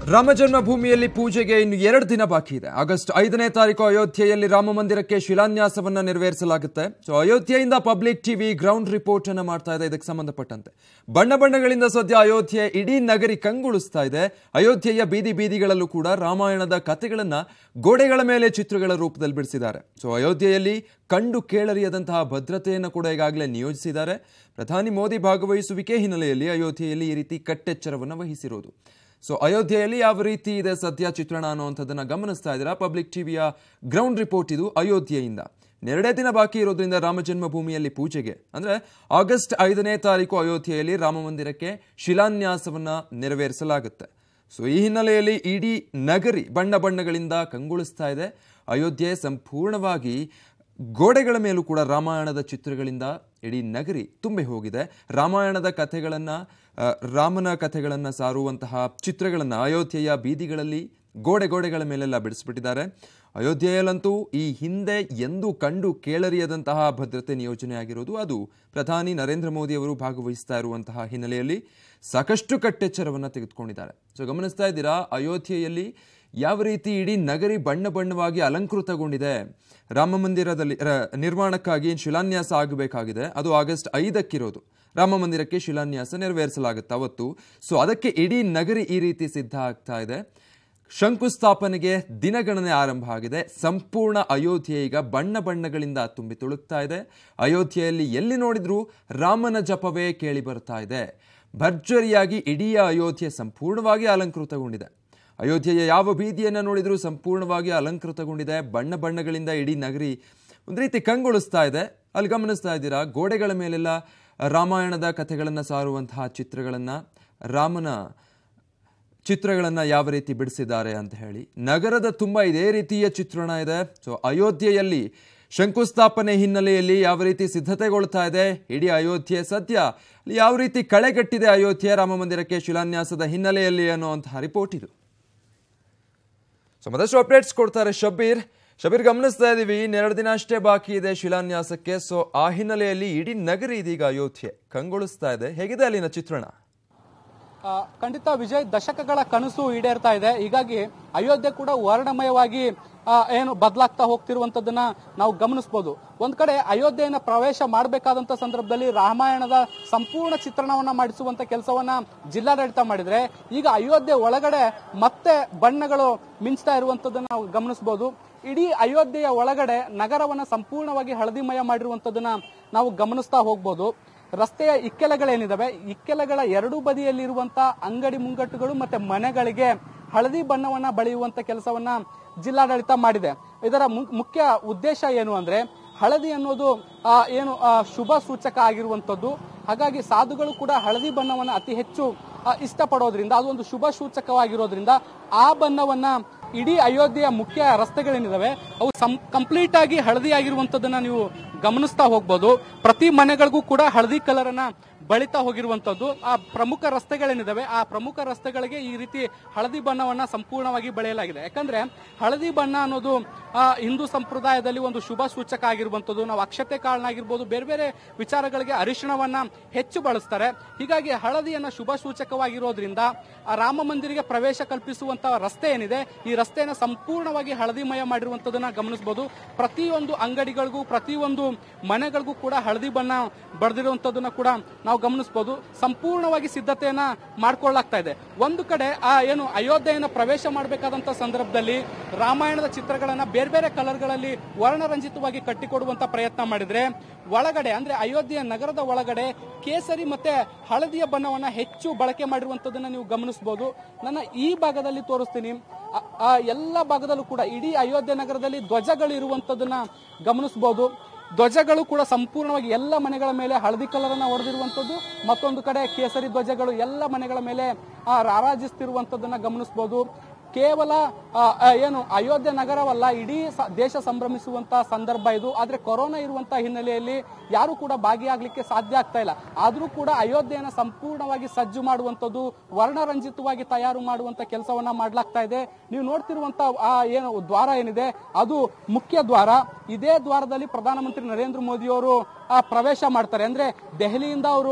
ರಾಮ ಜನ್ಮಭೂಮಿಯಲ್ಲಿ ಪೂಜೆಗೆ ಇನ್ನು ಎರಡು ದಿನ ಬಾಕಿ ಇದೆ ಆಗಸ್ಟ್ ಐದನೇ ತಾರೀಕು ಅಯೋಧ್ಯೆಯಲ್ಲಿ ರಾಮ ಮಂದಿರಕ್ಕೆ ಶಿಲಾನ್ಯಾಸವನ್ನ ನೆರವೇರಿಸಲಾಗುತ್ತೆ ಸೊ ಅಯೋಧ್ಯೆಯಿಂದ ಪಬ್ಲಿಕ್ ಟಿವಿ ಗ್ರೌಂಡ್ ರಿಪೋರ್ಟ್ ಅನ್ನ ಮಾಡ್ತಾ ಇದೆ ಇದಕ್ಕೆ ಸಂಬಂಧಪಟ್ಟಂತೆ ಬಣ್ಣ ಬಣ್ಣಗಳಿಂದ ಸದ್ಯ ಅಯೋಧ್ಯೆ ಇಡೀ ನಗರಿ ಕಂಗೊಳಿಸ್ತಾ ಇದೆ ಅಯೋಧ್ಯೆಯ ಬೀದಿ ಬೀದಿಗಳಲ್ಲೂ ಕೂಡ ರಾಮಾಯಣದ ಕಥೆಗಳನ್ನ ಗೋಡೆಗಳ ಮೇಲೆ ಚಿತ್ರಗಳ ರೂಪದಲ್ಲಿ ಬಿಡಿಸಿದ್ದಾರೆ ಸೊ ಅಯೋಧ್ಯೆಯಲ್ಲಿ ಕಂಡು ಕೇಳರಿಯದಂತಹ ಭದ್ರತೆಯನ್ನು ಕೂಡ ಈಗಾಗಲೇ ನಿಯೋಜಿಸಿದ್ದಾರೆ ಪ್ರಧಾನಿ ಮೋದಿ ಭಾಗವಹಿಸುವಿಕೆ ಹಿನ್ನೆಲೆಯಲ್ಲಿ ಅಯೋಧ್ಯೆಯಲ್ಲಿ ಈ ರೀತಿ ಕಟ್ಟೆಚ್ಚರವನ್ನು ವಹಿಸಿರೋದು ಸೊ ಅಯೋಧ್ಯೆಯಲ್ಲಿ ಯಾವ ರೀತಿ ಇದೆ ಸದ್ಯ ಚಿತ್ರಣ ಅನ್ನುವಂಥದ್ದನ್ನ ಗಮನಿಸ್ತಾ ಇದ್ದೀರಾ ಪಬ್ಲಿಕ್ ಟಿವಿಯ ಗ್ರೌಂಡ್ ರಿಪೋರ್ಟ್ ಇದು ಅಯೋಧ್ಯೆಯಿಂದ ಎರಡೇ ದಿನ ಬಾಕಿ ಇರೋದ್ರಿಂದ ರಾಮ ಜನ್ಮಭೂಮಿಯಲ್ಲಿ ಪೂಜೆಗೆ ಅಂದ್ರೆ ಆಗಸ್ಟ್ ಐದನೇ ತಾರೀಕು ಅಯೋಧ್ಯೆಯಲ್ಲಿ ರಾಮ ಮಂದಿರಕ್ಕೆ ಶಿಲಾನ್ಯಾಸವನ್ನ ನೆರವೇರಿಸಲಾಗುತ್ತೆ ಸೊ ಈ ಹಿನ್ನೆಲೆಯಲ್ಲಿ ಇಡೀ ನಗರಿ ಬಣ್ಣ ಬಣ್ಣಗಳಿಂದ ಕಂಗೊಳಿಸ್ತಾ ಇದೆ ಅಯೋಧ್ಯೆ ಸಂಪೂರ್ಣವಾಗಿ ಗೋಡೆಗಳ ಮೇಲೂ ಕೂಡ ರಾಮಾಯಣದ ಚಿತ್ರಗಳಿಂದ ಇಡೀ ನಗರಿ ತುಂಬಿ ಹೋಗಿದೆ ರಾಮಾಯಣದ ಕಥೆಗಳನ್ನ ಆ, ರಾಮನ ಕಥೆಗಳನ್ನ ಸಾರುವಂತಹ ಚಿತ್ರಗಳನ್ನ ಅಯೋಧ್ಯೆಯ ಬೀದಿಗಳಲ್ಲಿ ಗೋಡೆ ಗೋಡೆಗಳ ಮೇಲೆಲ್ಲ ಬಿಡಿಸ್ಬಿಟ್ಟಿದ್ದಾರೆ ಅಯೋಧ್ಯೆಯಲ್ಲಂತೂ ಈ ಹಿಂದೆ ಎಂದೂ ಕಂಡು ಕೇಳರಿಯದಂತಹ ಭದ್ರತೆ ನಿಯೋಜನೆ ಆಗಿರೋದು ಅದು ಪ್ರಧಾನಿ ನರೇಂದ್ರ ಮೋದಿ ಅವರು ಭಾಗವಹಿಸ್ತಾ ಇರುವಂತಹ ಹಿನ್ನೆಲೆಯಲ್ಲಿ ಸಾಕಷ್ಟು ಕಟ್ಟೆಚ್ಚರವನ್ನು ತೆಗೆದುಕೊಂಡಿದ್ದಾರೆ ಸೊ ಗಮನಿಸ್ತಾ ಇದ್ದೀರಾ ಅಯೋಧ್ಯೆಯಲ್ಲಿ ಯಾವ ರೀತಿ ಇಡೀ ನಗರಿ ಬಣ್ಣ ಬಣ್ಣವಾಗಿ ಅಲಂಕೃತಗೊಂಡಿದೆ ರಾಮ ಮಂದಿರದಲ್ಲಿ ರ- ನಿರ್ಮಾಣಕ್ಕಾಗಿ ಶಿಲಾನ್ಯಾಸ ಆಗಬೇಕಾಗಿದೆ ಅದು ಆಗಸ್ಟ್ ಐದಕ್ಕಿರೋದು ರಾಮ ಮಂದಿರಕ್ಕೆ ಶಿಲಾನ್ಯಾಸ ನೆರವೇರಿಸಲಾಗುತ್ತೆ ಅವತ್ತು ಸೊ ಅದಕ್ಕೆ ಇಡೀ ನಗರಿ ಈ ರೀತಿ ಸಿದ್ಧ ಆಗ್ತಾ ಇದೆ ಶಂಕುಸ್ಥಾಪನೆಗೆ ದಿನಗಣನೆ ಆರಂಭ ಆಗಿದೆ ಸಂಪೂರ್ಣ ಅಯೋಧ್ಯೆ ಈಗ ಬಣ್ಣ ಬಣ್ಣಗಳಿಂದ ತುಂಬಿ ತುಳುಕ್ತಾ ಇದೆ ಅಯೋಧ್ಯೆಯಲ್ಲಿ ಎಲ್ಲಿ ನೋಡಿದ್ರೂ ರಾಮನ ಜಪವೇ ಕೇಳಿ ಬರ್ತಾ ಇದೆ ಭರ್ಜರಿಯಾಗಿ ಇಡೀ ಅಯೋಧ್ಯೆ ಸಂಪೂರ್ಣವಾಗಿ ಅಲಂಕೃತಗೊಂಡಿದೆ ಅಯೋಧ್ಯೆಯ ಯಾವ ಬೀದಿಯನ್ನು ನೋಡಿದ್ರೂ ಸಂಪೂರ್ಣವಾಗಿ ಅಲಂಕೃತಗೊಂಡಿದೆ ಬಣ್ಣ ಬಣ್ಣಗಳಿಂದ ಇಡೀ ನಗರಿ ಒಂದು ರೀತಿ ಕಂಗೊಳಿಸ್ತಾ ಇದೆ ಅಲ್ಲಿ ಗಮನಿಸ್ತಾ ಇದ್ದೀರಾ ಗೋಡೆಗಳ ಮೇಲೆಲ್ಲ ರಾಮಾಯಣದ ಕಥೆಗಳನ್ನು ಸಾರುವಂತಹ ಚಿತ್ರಗಳನ್ನು ರಾಮನ ಚಿತ್ರಗಳನ್ನ ಯಾವ ರೀತಿ ಬಿಡಿಸಿದ್ದಾರೆ ಅಂತ ಹೇಳಿ ನಗರದ ತುಂಬ ಇದೇ ರೀತಿಯ ಚಿತ್ರಣ ಇದೆ ಸೊ ಅಯೋಧ್ಯೆಯಲ್ಲಿ ಶಂಕುಸ್ಥಾಪನೆ ಹಿನ್ನೆಲೆಯಲ್ಲಿ ಯಾವ ರೀತಿ ಸಿದ್ಧತೆಗೊಳ್ತಾ ಇದೆ ಇಡೀ ಅಯೋಧ್ಯೆ ಸದ್ಯ ಅಲ್ಲಿ ಯಾವ ರೀತಿ ಕಳೆಗಟ್ಟಿದೆ ಅಯೋಧ್ಯೆ ರಾಮ ಮಂದಿರಕ್ಕೆ ಶಿಲಾನ್ಯಾಸದ ಹಿನ್ನೆಲೆಯಲ್ಲಿ ಅನ್ನುವಂತಹ ರಿಪೋರ್ಟ್ ಇದು ಸೊ ಮತ್ತಷ್ಟು ಅಪ್ಡೇಟ್ಸ್ ಕೊಡ್ತಾರೆ ಶಬೀರ್ ಶಬೀರ್ ಗಮನಿಸ್ತಾ ಇದೀವಿ ಇನ್ನೆರಡು ದಿನ ಅಷ್ಟೇ ಬಾಕಿ ಇದೆ ಶಿಲಾನ್ಯಾಸಕ್ಕೆ ಸೊ ಆ ಹಿನ್ನೆಲೆಯಲ್ಲಿ ಇಡೀ ನಗರಿ ಇದೀಗ ಅಯೋಧ್ಯೆ ಕಂಗೊಳಿಸ್ತಾ ಇದೆ ಹೇಗಿದೆ ಅಲ್ಲಿನ ಚಿತ್ರಣ ಆ, ಖಂಡಿತ ವಿಜಯ್ ದಶಕಗಳ ಕನಸು ಈಡೇರ್ತಾ ಇದೆ ಹೀಗಾಗಿ ಅಯೋಧ್ಯೆ ಕೂಡ ವರ್ಣಮಯವಾಗಿ ಆ, ಏನು ಬದಲಾಗ್ತಾ ಹೋಗ್ತಿರುವಂತದ್ದನ್ನ ನಾವು ಗಮನಿಸಬಹುದು ಒಂದ್ ಕಡೆ ಅಯೋಧ್ಯೆಯನ್ನ ಪ್ರವೇಶ ಮಾಡಬೇಕಾದಂತ ಸಂದರ್ಭದಲ್ಲಿ ರಾಮಾಯಣದ ಸಂಪೂರ್ಣ ಚಿತ್ರಣವನ್ನ ಮಾಡಿಸುವಂತ ಕೆಲಸವನ್ನ ಜಿಲ್ಲಾಡಳಿತ ಮಾಡಿದ್ರೆ ಈಗ ಅಯೋಧ್ಯೆ ಒಳಗಡೆ ಮತ್ತೆ ಬಣ್ಣಗಳು ಮಿಂಚ್ತಾ ಇರುವಂತದ್ದನ್ನ ನಾವು ಗಮನಿಸಬಹುದು ಇಡೀ ಅಯೋಧ್ಯೆಯ ಒಳಗಡೆ ನಗರವನ್ನ ಸಂಪೂರ್ಣವಾಗಿ ಹಳದಿಮಯ ಮಾಡಿರುವಂತದ್ದನ್ನ ನಾವು ಗಮನಿಸ್ತಾ ಹೋಗ್ಬೋದು ರಸ್ತೆಯ ಇಕ್ಕೆಲಗಳೇನಿದಾವೆ ಇಕ್ಕೆಲಗಳ ಎರಡೂ ಬದಿಯಲ್ಲಿರುವಂತ ಅಂಗಡಿ ಮುಂಗಟ್ಟುಗಳು ಮತ್ತೆ ಮನೆಗಳಿಗೆ ಹಳದಿ ಬಣ್ಣವನ್ನ ಬಳಿಯುವಂತ ಕೆಲಸವನ್ನ ಜಿಲ್ಲಾಡಳಿತ ಮಾಡಿದೆ ಇದರ ಮು- ಮುಖ್ಯ ಉದ್ದೇಶ ಏನು ಅಂದ್ರೆ ಹಳದಿ ಅನ್ನೋದು ಆ, ಏನು ಆ, ಶುಭ ಸೂಚಕ ಆಗಿರುವಂತದ್ದು ಹಾಗಾಗಿ ಸಾಧುಗಳು ಕೂಡ ಹಳದಿ ಬಣ್ಣವನ್ನ ಅತಿ ಹೆಚ್ಚು ಆ, ಇಷ್ಟಪಡೋದ್ರಿಂದ ಅದು ಒಂದು ಶುಭ ಸೂಚಕವಾಗಿರೋದ್ರಿಂದ ಆ ಬಣ್ಣವನ್ನ ಇಡೀ ಅಯೋಧ್ಯೆಯ ಮುಖ್ಯ ರಸ್ತೆಗಳೇನಿದಾವೆ ಅವು ಕಂಪ್ಲೀಟ್ ಆಗಿ ಹಳದಿ ಆಗಿರುವಂತದ್ದನ್ನ ನೀವು ಗಮನಿಸ್ತಾ ಹೋಗ್ಬೋದು ಪ್ರತಿ ಮನೆಗಳಿಗೂ ಕೂಡ ಹಳದಿ ಕಲರ್ ಅನ್ನ ಬಳಿತಾ ಹೋಗಿರುವಂತದ್ದು ಆ ಪ್ರಮುಖ ರಸ್ತೆಗಳೇನಿದಾವೆ ಆ ಪ್ರಮುಖ ರಸ್ತೆಗಳಿಗೆ ಈ ರೀತಿ ಹಳದಿ ಬಣ್ಣವನ್ನ ಸಂಪೂರ್ಣವಾಗಿ ಬಳೆಯಲಾಗಿದೆ ಯಾಕಂದ್ರೆ ಹಳದಿ ಬಣ್ಣ ಅನ್ನೋದು ಆ, ಹಿಂದೂ ಸಂಪ್ರದಾಯದಲ್ಲಿ ಒಂದು ಶುಭ ಸೂಚಕ ಆಗಿರುವಂತದ್ದು ನಾವು ಅಕ್ಷತೆ ಕಾರಣ ಆಗಿರ್ಬೋದು ಬೇರೆ ಬೇರೆ ವಿಚಾರಗಳಿಗೆ ಅರಿಶಿಣವನ್ನ ಹೆಚ್ಚು ಬಳಸ್ತಾರೆ ಹೀಗಾಗಿ ಹಳದಿಯನ್ನ ಶುಭ ಸೂಚಕವಾಗಿರೋದ್ರಿಂದ ಆ ರಾಮ ಮಂದಿರಿಗೆ ಪ್ರವೇಶ ಕಲ್ಪಿಸುವಂತ ರಸ್ತೆ ಏನಿದೆ ಈ ರಸ್ತೆಯನ್ನ ಸಂಪೂರ್ಣವಾಗಿ ಹಳದಿಮಯ ಮಾಡಿರುವಂತದನ್ನ ಗಮನಿಸಬಹುದು ಪ್ರತಿಯೊಂದು ಅಂಗಡಿಗಳಿಗೂ ಪ್ರತಿಯೊಂದು ಮನೆಗಳಿಗೂ ಕೂಡ ಹಳದಿ ಬಣ್ಣ ಬಡ್ದಿರುವಂತದನ್ನ ಕೂಡ ನಾವು ಗಮನಿಸಬಹುದು ಸಂಪೂರ್ಣವಾಗಿ ಸಿದ್ಧತೆಯನ್ನ ಮಾಡ್ಕೊಳ್ಳಾಗ್ತಾ ಇದೆ ಒಂದು ಕಡೆ ಆ ಏನು ಅಯೋಧ್ಯೆಯನ್ನ ಪ್ರವೇಶ ಮಾಡಬೇಕಾದಂತ ಸಂದರ್ಭದಲ್ಲಿ ರಾಮಾಯಣದ ಚಿತ್ರಗಳನ್ನ ಬೇರೆ ಬೇರೆ ಕಲರ್ಗಳಲ್ಲಿ ವರ್ಣರಂಜಿತವಾಗಿ ಕಟ್ಟಿಕೊಡುವಂತ ಪ್ರಯತ್ನ ಮಾಡಿದ್ರೆ ಒಳಗಡೆ ಅಂದ್ರೆ ಅಯೋಧ್ಯೆಯ ನಗರದ ಒಳಗಡೆ ಕೇಸರಿ ಮತ್ತೆ ಹಳದಿಯ ಬಣ್ಣವನ್ನ ಹೆಚ್ಚು ಬಳಕೆ ಮಾಡಿರುವಂತದನ್ನ ನೀವು ಗಮನಿಸಬಹುದು ನನ್ನ ಈ ಭಾಗದಲ್ಲಿ ತೋರಿಸ್ತೀನಿ ಆ- ಆ ಎಲ್ಲ ಭಾಗದಲ್ಲೂ ಕೂಡ ಇಡೀ ಅಯೋಧ್ಯೆ ನಗರದಲ್ಲಿ ಧ್ವಜಗಳು ಇರುವಂತದನ್ನ ಗಮನಿಸಬಹುದು ಧ್ವಜಗಳು ಕೂಡ ಸಂಪೂರ್ಣವಾಗಿ ಎಲ್ಲ ಮನೆಗಳ ಮೇಲೆ ಹಳದಿ ಕಲರ್ ಅನ್ನ ಹೊಡೆದಿರುವಂತದ್ದು ಮತ್ತೊಂದು ಕಡೆ ಕೇಸರಿ ಧ್ವಜಗಳು ಎಲ್ಲ ಮನೆಗಳ ಮೇಲೆ ಆ, ರಾರಾಜಿಸ್ತಿರುವಂತದನ್ನ ಗಮನಿಸಬಹುದು ಕೇವಲ ಆ, ಆ, ಏನು ಅಯೋಧ್ಯೆ ನಗರವಲ್ಲ ಇಡೀ ಸ- ದೇಶ ಸಂಭ್ರಮಿಸುವಂತ ಸಂದರ್ಭ ಇದು ಆದ್ರೆ ಕೊರೋನಾ ಇರುವಂತ ಹಿನ್ನೆಲೆಯಲ್ಲಿ ಯಾರು ಕೂಡ ಭಾಗಿಯಾಗ್ಲಿಕ್ಕೆ ಸಾಧ್ಯ ಆಗ್ತಾ ಇಲ್ಲ ಆದ್ರೂ ಕೂಡ ಅಯೋಧ್ಯೆಯನ್ನ ಸಂಪೂರ್ಣವಾಗಿ ಸಜ್ಜು ಮಾಡುವಂತದ್ದು ವರ್ಣರಂಜಿತವಾಗಿ ತಯಾರು ಮಾಡುವಂತ ಕೆಲಸವನ್ನ ಮಾಡ್ಲಾಗ್ತಾ ಇದೆ ನೀವು ನೋಡ್ತಿರುವಂತ ಆ ಏನು ದ್ವಾರ ಏನಿದೆ ಅದು ಮುಖ್ಯ ದ್ವಾರ ಇದೇ ದ್ವಾರದಲ್ಲಿ ಪ್ರಧಾನಮಂತ್ರಿ ನರೇಂದ್ರ ಮೋದಿ ಅವರು ಆ, ಪ್ರವೇಶ ಮಾಡ್ತಾರೆ ಅಂದ್ರೆ ದೆಹಲಿಯಿಂದ ಅವರು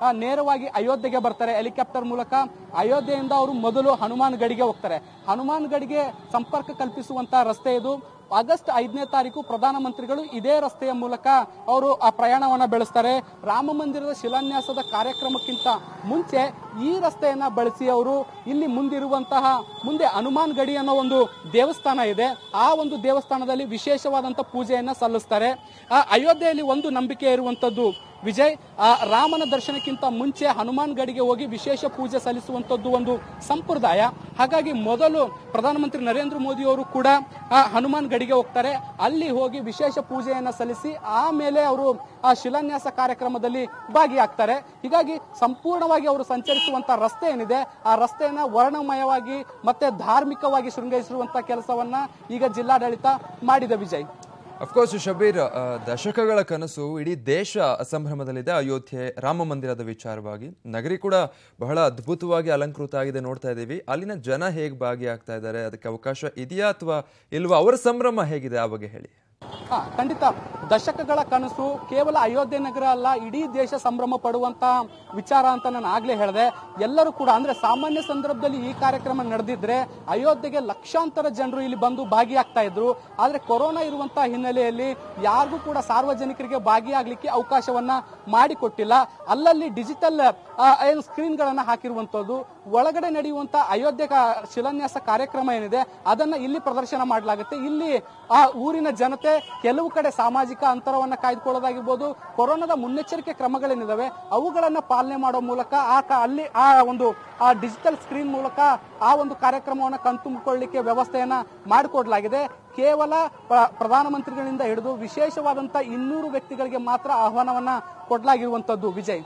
ಆ, ನೇರವಾಗಿ ಅಯೋಧ್ಯೆಗೆ ಬರ್ತಾರೆ ಹೆಲಿಕಾಪ್ಟರ್ ಮೂಲಕ ಅಯೋಧ್ಯೆಯಿಂದ ಅವರು ಮೊದಲು ಹನುಮಾನ್ ಗಡಿಗೆ ಹೋಗ್ತಾರೆ ಹನುಮಾನ್ ಗಡಿಗೆ ಸಂಪರ್ಕ ಕಲ್ಪಿಸುವಂತಹ ರಸ್ತೆ ಇದು ಆಗಸ್ಟ್ ಐದನೇ ತಾರೀಕು ಪ್ರಧಾನಮಂತ್ರಿಗಳು ಇದೇ ರಸ್ತೆಯ ಮೂಲಕ ಅವರು ಆ ಪ್ರಯಾಣವನ್ನ ಬೆಳೆಸ್ತಾರೆ ರಾಮ ಮಂದಿರದ ಶಿಲಾನ್ಯಾಸದ ಕಾರ್ಯಕ್ರಮಕ್ಕಿಂತ ಮುಂಚೆ ಈ ರಸ್ತೆಯನ್ನ ಬಳಸಿ ಅವರು ಇಲ್ಲಿ ಮುಂದಿರುವಂತಹ ಮುಂದೆ ಹನುಮಾನ್ ಗಡಿ ಅನ್ನೋ ಒಂದು ದೇವಸ್ಥಾನ ಇದೆ ಆ ಒಂದು ದೇವಸ್ಥಾನದಲ್ಲಿ ವಿಶೇಷವಾದಂತ ಪೂಜೆಯನ್ನ ಸಲ್ಲಿಸ್ತಾರೆ ಆ ಅಯೋಧ್ಯೆಯಲ್ಲಿ ಒಂದು ನಂಬಿಕೆ ಇರುವಂತದ್ದು ವಿಜಯ್ ಆ ರಾಮನ ದರ್ಶನಕ್ಕಿಂತ ಮುಂಚೆ ಹನುಮಾನ್ ಗಡಿಗೆ ಹೋಗಿ ವಿಶೇಷ ಪೂಜೆ ಸಲ್ಲಿಸುವಂತದ್ದು ಒಂದು ಸಂಪ್ರದಾಯ ಹಾಗಾಗಿ ಮೊದಲು ಪ್ರಧಾನಮಂತ್ರಿ ನರೇಂದ್ರ ಮೋದಿ ಅವರು ಕೂಡ ಆ ಹನುಮಾನ್ ಗಡಿಗೆ ಹೋಗ್ತಾರೆ ಅಲ್ಲಿ ಹೋಗಿ ವಿಶೇಷ ಪೂಜೆಯನ್ನ ಸಲ್ಲಿಸಿ ಆಮೇಲೆ ಅವರು ಆ ಶಿಲಾನ್ಯಾಸ ಕಾರ್ಯಕ್ರಮದಲ್ಲಿ ಭಾಗಿಯಾಗ್ತಾರೆ ಹೀಗಾಗಿ ಸಂಪೂರ್ಣವಾಗಿ ಅವರು ಸಂಚರಿಸುವಂತ ರಸ್ತೆ ಏನಿದೆ ಆ ರಸ್ತೆಯನ್ನ ವರ್ಣಮಯವಾಗಿ ಮತ್ತೆ ಧಾರ್ಮಿಕವಾಗಿ ಶೃಂಗರಿಸಿರುವಂತ ಕೆಲಸವನ್ನ ಈಗ ಜಿಲ್ಲಾಡಳಿತ ಮಾಡಿದೆ ವಿಜಯ್ ಅಫ್ಕೋರ್ಸ್ ಶಬೀರ್ ಆ, ದಶಕಗಳ ಕನಸು ಇಡೀ ದೇಶ ಸಂಭ್ರಮದಲ್ಲಿದೆ ಅಯೋಧ್ಯೆ ರಾಮ ಮಂದಿರದ ವಿಚಾರವಾಗಿ ನಗರಿ ಕೂಡ ಬಹಳ ಅದ್ಭುತವಾಗಿ ಅಲಂಕೃತ ಆಗಿದೆ ನೋಡ್ತಾ ಇದ್ದೀವಿ ಅಲ್ಲಿನ ಜನ ಹೇಗೆ ಭಾಗಿಯಾಗ್ತಾ ಇದ್ದಾರೆ ಅದಕ್ಕೆ ಅವಕಾಶ ಇದೆಯಾ ಅಥವಾ ಇಲ್ವಾ ಅವರ ಸಂಭ್ರಮ ಹೇಗಿದೆ ಆ ಬಗ್ಗೆ ಹೇಳಿ ಹಾ ಖಂಡಿತ ದಶಕಗಳ ಕನಸು ಕೇವಲ ಅಯೋಧ್ಯೆ ನಗರ ಅಲ್ಲ ಇಡೀ ದೇಶ ಸಂಭ್ರಮ ಪಡುವಂತ ವಿಚಾರ ಅಂತ ನಾನು ಆಗ್ಲೇ ಹೇಳಿದೆ ಎಲ್ಲರೂ ಕೂಡ ಅಂದ್ರೆ ಸಾಮಾನ್ಯ ಸಂದರ್ಭದಲ್ಲಿ ಈ ಕಾರ್ಯಕ್ರಮ ನಡೆದಿದ್ರೆ ಅಯೋಧ್ಯೆಗೆ ಲಕ್ಷಾಂತರ ಜನರು ಇಲ್ಲಿ ಬಂದು ಭಾಗಿಯಾಗ್ತಾ ಇದ್ರು ಆದ್ರೆ ಕೊರೋನಾ ಇರುವಂತಹ ಹಿನ್ನೆಲೆಯಲ್ಲಿ ಯಾರಿಗೂ ಕೂಡ ಸಾರ್ವಜನಿಕರಿಗೆ ಭಾಗಿಯಾಗ್ಲಿಕ್ಕೆ ಅವಕಾಶವನ್ನ ಮಾಡಿಕೊಟ್ಟಿಲ್ಲ ಅಲ್ಲಲ್ಲಿ ಡಿಜಿಟಲ್ ಏನು ಸ್ಕ್ರೀನ್ ಗಳನ್ನ ಹಾಕಿರುವಂತದ್ದು ಒಳಗಡೆ ನಡೆಯುವಂತ ಅಯೋಧ್ಯೆ ಕಾ- ಶಿಲಾನ್ಯಾಸ ಕಾರ್ಯಕ್ರಮ ಏನಿದೆ ಅದನ್ನ ಇಲ್ಲಿ ಪ್ರದರ್ಶನ ಮಾಡಲಾಗುತ್ತೆ ಇಲ್ಲಿ ಆ ಊರಿನ ಜನತೆ ಕೆಲವು ಕಡೆ ಸಾಮಾಜಿಕ ಅಂತರವನ್ನ ಕಾಯ್ದುಕೊಳ್ಳೋದಾಗಿರ್ಬೋದು ಕೊರೋನಾದ ಮುನ್ನೆಚ್ಚರಿಕೆ ಕ್ರಮಗಳೇನಿದಾವೆ ಅವುಗಳನ್ನ ಪಾಲನೆ ಮಾಡೋ ಮೂಲಕ ಆ ಕ- ಅಲ್ಲಿ ಆ ಒಂದು ಆ ಡಿಜಿಟಲ್ ಸ್ಕ್ರೀನ್ ಮೂಲಕ ಆ ಒಂದು ಕಾರ್ಯಕ್ರಮವನ್ನ ಕಣ್ತುಂಬಿಕೊಳ್ಳಿಕ್ಕೆ ವ್ಯವಸ್ಥೆಯನ್ನ ಮಾಡಿಕೊಡ್ಲಾಗಿದೆ ಕೇವಲ ಪ್ರ- ಪ್ರಧಾನಮಂತ್ರಿಗಳಿಂದ ಹಿಡಿದು ವಿಶೇಷವಾದಂತ ಇನ್ನೂರು ವ್ಯಕ್ತಿಗಳಿಗೆ ಮಾತ್ರ ಆಹ್ವಾನವನ್ನ ಕೊಡ್ಲಾಗಿರುವಂತದ್ದು ವಿಜಯ್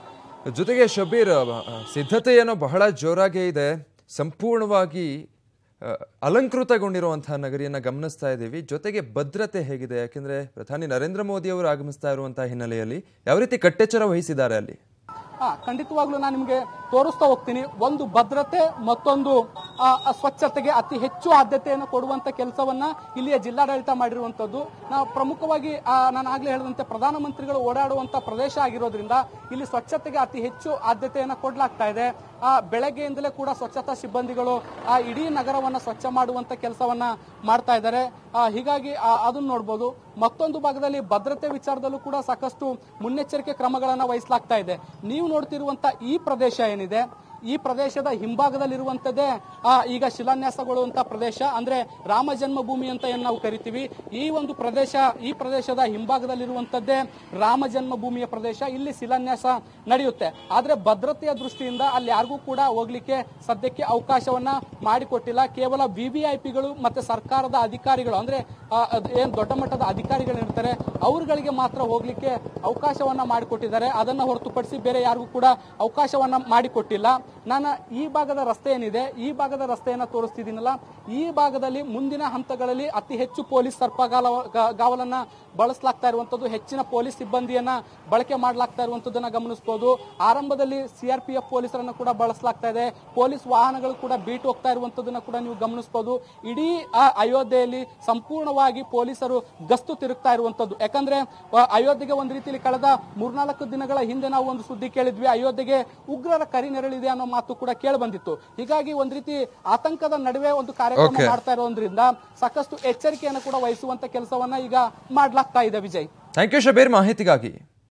ಜೊತೆಗೆ ಶಬೀರ್ ಆ, ಸಿದ್ಧತೆ ಏನೋ ಬಹಳ ಜೋರಾಗೇ ಇದೆ ಸಂಪೂರ್ಣವಾಗಿ ಆ, ಅಲಂಕೃತಗೊಂಡಿರುವಂತಹ ನಗರಿಯನ್ನ ಗಮನಿಸ್ತಾ ಇದ್ದೀವಿ ಜೊತೆಗೆ ಭದ್ರತೆ ಹೇಗಿದೆ ಯಾಕೆಂದ್ರೆ ಪ್ರಧಾನಿ ನರೇಂದ್ರ ಮೋದಿ ಅವರು ಆಗಮಿಸ್ತಾ ಇರುವಂತಹ ಹಿನ್ನೆಲೆಯಲ್ಲಿ ಯಾವ ರೀತಿ ಕಟ್ಟೆಚ್ಚರ ವಹಿಸಿದ್ದಾರೆ ಅಲ್ಲಿ ಹಾ ಖಂಡಿತವಾಗ್ಲೂ ನಾನು ನಿಮಗೆ ತೋರಿಸ್ತಾ ಹೋಗ್ತೀನಿ ಒಂದು ಭದ್ರತೆ ಮತ್ತೊಂದು ಆ, ಆ ಸ್ವಚ್ಛತೆಗೆ ಅತಿ ಹೆಚ್ಚು ಆದ್ಯತೆಯನ್ನು ಕೊಡುವಂತ ಕೆಲಸವನ್ನ ಇಲ್ಲಿಯ ಜಿಲ್ಲಾಡಳಿತ ಮಾಡಿರುವಂತದ್ದು ನಾವು ಪ್ರಮುಖವಾಗಿ ಆ, ನಾನು ಆಗ್ಲೇ ಹೇಳಿದಂತೆ ಪ್ರಧಾನಮಂತ್ರಿಗಳು ಓಡಾಡುವಂತ ಪ್ರದೇಶ ಆಗಿರೋದ್ರಿಂದ ಇಲ್ಲಿ ಸ್ವಚ್ಛತೆಗೆ ಅತಿ ಹೆಚ್ಚು ಆದ್ಯತೆಯನ್ನ ಕೊಡ್ಲಾಗ್ತಾ ಇದೆ ಆ ಬೆಳಗ್ಗೆಯಿಂದಲೇ ಕೂಡ ಸ್ವಚ್ಛತಾ ಸಿಬ್ಬಂದಿಗಳು ಆ ಇಡೀ ನಗರವನ್ನ ಸ್ವಚ್ಛ ಮಾಡುವಂತ ಕೆಲಸವನ್ನ ಮಾಡ್ತಾ ಇದ್ದಾರೆ ಆ, ಹೀಗಾಗಿ ಆ, ಅದನ್ನ ನೋಡ್ಬೋದು ಮತ್ತೊಂದು ಭಾಗದಲ್ಲಿ ಭದ್ರತೆ ವಿಚಾರದಲ್ಲೂ ಕೂಡ ಸಾಕಷ್ಟು ಮುನ್ನೆಚ್ಚರಿಕೆ ಕ್ರಮಗಳನ್ನ ವಹಿಸಲಾಗ್ತಾ ಇದೆ ನೀವು ನೋಡ್ತಿರುವಂತ ಈ ಪ್ರದೇಶ ಏನಿದೆ ಈ ಪ್ರದೇಶದ ಹಿಂಭಾಗದಲ್ಲಿರುವಂತದ್ದೇ ಆ, ಈಗ ಶಿಲಾನ್ಯಾಸಗೊಳ್ಳುವಂತ ಪ್ರದೇಶ ಅಂದ್ರೆ ರಾಮ ಜನ್ಮಭೂಮಿ ಅಂತ ಏನ್ ನಾವು ಕರಿತೀವಿ ಈ ಒಂದು ಪ್ರದೇಶ ಈ ಪ್ರದೇಶದ ಹಿಂಭಾಗದಲ್ಲಿರುವಂತದ್ದೇ ರಾಮ ಜನ್ಮಭೂಮಿಯ ಪ್ರದೇಶ ಇಲ್ಲಿ ಶಿಲಾನ್ಯಾಸ ನಡೆಯುತ್ತೆ ಆದ್ರೆ ಭದ್ರತೆಯ ದೃಷ್ಟಿಯಿಂದ ಅಲ್ಲಿ ಯಾರಿಗೂ ಕೂಡ ಹೋಗ್ಲಿಕ್ಕೆ ಸದ್ಯಕ್ಕೆ ಅವಕಾಶವನ್ನ ಮಾಡಿಕೊಟ್ಟಿಲ್ಲ ಕೇವಲ ವಿವಿಐಪಿಗಳು ಮತ್ತೆ ಸರ್ಕಾರದ ಅಧಿಕಾರಿಗಳು ಅಂದ್ರೆ ಆ, ಅದ್ ಏನ್ ದೊಡ್ಡ ಮಟ್ಟದ ಅಧಿಕಾರಿಗಳು ಇರ್ತಾರೆ ಅವ್ರುಗಳಿಗೆ ಮಾತ್ರ ಹೋಗ್ಲಿಕ್ಕೆ ಅವಕಾಶವನ್ನ ಮಾಡಿಕೊಟ್ಟಿದ್ದಾರೆ ಅದನ್ನ ಹೊರತುಪಡಿಸಿ ಬೇರೆ ಯಾರಿಗೂ ಕೂಡ ಅವಕಾಶವನ್ನ ಮಾಡಿಕೊಟ್ಟಿಲ್ಲ ನಾನು ಈ ಭಾಗದ ರಸ್ತೆ ಏನಿದೆ ಈ ಭಾಗದ ರಸ್ತೆಯನ್ನ ತೋರಿಸ್ತಿದ್ದೀನಲ್ಲ ಈ ಭಾಗದಲ್ಲಿ ಮುಂದಿನ ಹಂತಗಳಲ್ಲಿ ಅತಿ ಹೆಚ್ಚು ಪೊಲೀಸ್ ಸರ್ಪಗಾಲ ಗ- ಗಾವಲನ್ನ ಬಳಸಲಾಗ್ತಾ ಇರುವಂತದ್ದು ಹೆಚ್ಚಿನ ಪೊಲೀಸ್ ಸಿಬ್ಬಂದಿಯನ್ನ ಬಳಕೆ ಮಾಡಲಾಗ್ತಾ ಇರುವಂತದ್ದನ್ನ ಗಮನಿಸಬಹುದು ಆರಂಭದಲ್ಲಿ ಸಿಆರ್ಪಿಎಫ್ ಪೊಲೀಸರನ್ನ ಕೂಡ ಬಳಸಲಾಗ್ತಾ ಇದೆ ಪೊಲೀಸ್ ವಾಹನಗಳು ಕೂಡ ಬೀಟ್ ಹೋಗ್ತಾ ಇರುವಂತದ್ದನ್ನ ಕೂಡ ನೀವು ಗಮನಿಸಬಹುದು ಇಡೀ ಆ ಅಯೋಧ್ಯೆಯಲ್ಲಿ ಸಂಪೂರ್ಣವಾಗಿ ಪೊಲೀಸರು ಗಸ್ತು ತಿರುಗ್ತಾ ಇರುವಂತದ್ದು ಯಾಕಂದ್ರೆ ಆ, ಅಯೋಧ್ಯೆಗೆ ಒಂದು ರೀತಿಯಲ್ಲಿ ಕಳೆದ ಮೂರ್ನಾಲ್ಕು ದಿನಗಳ ಹಿಂದೆ ನಾವು ಒಂದು ಸುದ್ದಿ ಕೇಳಿದ್ವಿ ಅಯೋಧ್ಯೆಗೆ ಉಗ್ರರ ಕರಿ ನೆರಳಿದೆ ಅನ್ನೋ ಮಾತು ಕೂಡ ಕೇಳಿ ಬಂದಿತ್ತು ಹೀಗಾಗಿ ಒಂದ್ ರೀತಿ ಆತಂಕದ ನಡುವೆ ಒಂದು ಕಾರ್ಯಕ್ರಮ Okay. ಮಾಡ್ತಾ ಇರೋದ್ರಿಂದ ಸಾಕಷ್ಟು ಎಚ್ಚರಿಕೆಯನ್ನು ಕೂಡ ವಹಿಸುವಂತ ಕೆಲಸವನ್ನ ಈಗ ಮಾಡ್ಲಾಗ್ತಾ ಇದೆ ವಿಜಯ್ ಥ್ಯಾಂಕ್ ಯು ಶಬೀರ್ ಮಾಹಿತಿಗಾಗಿ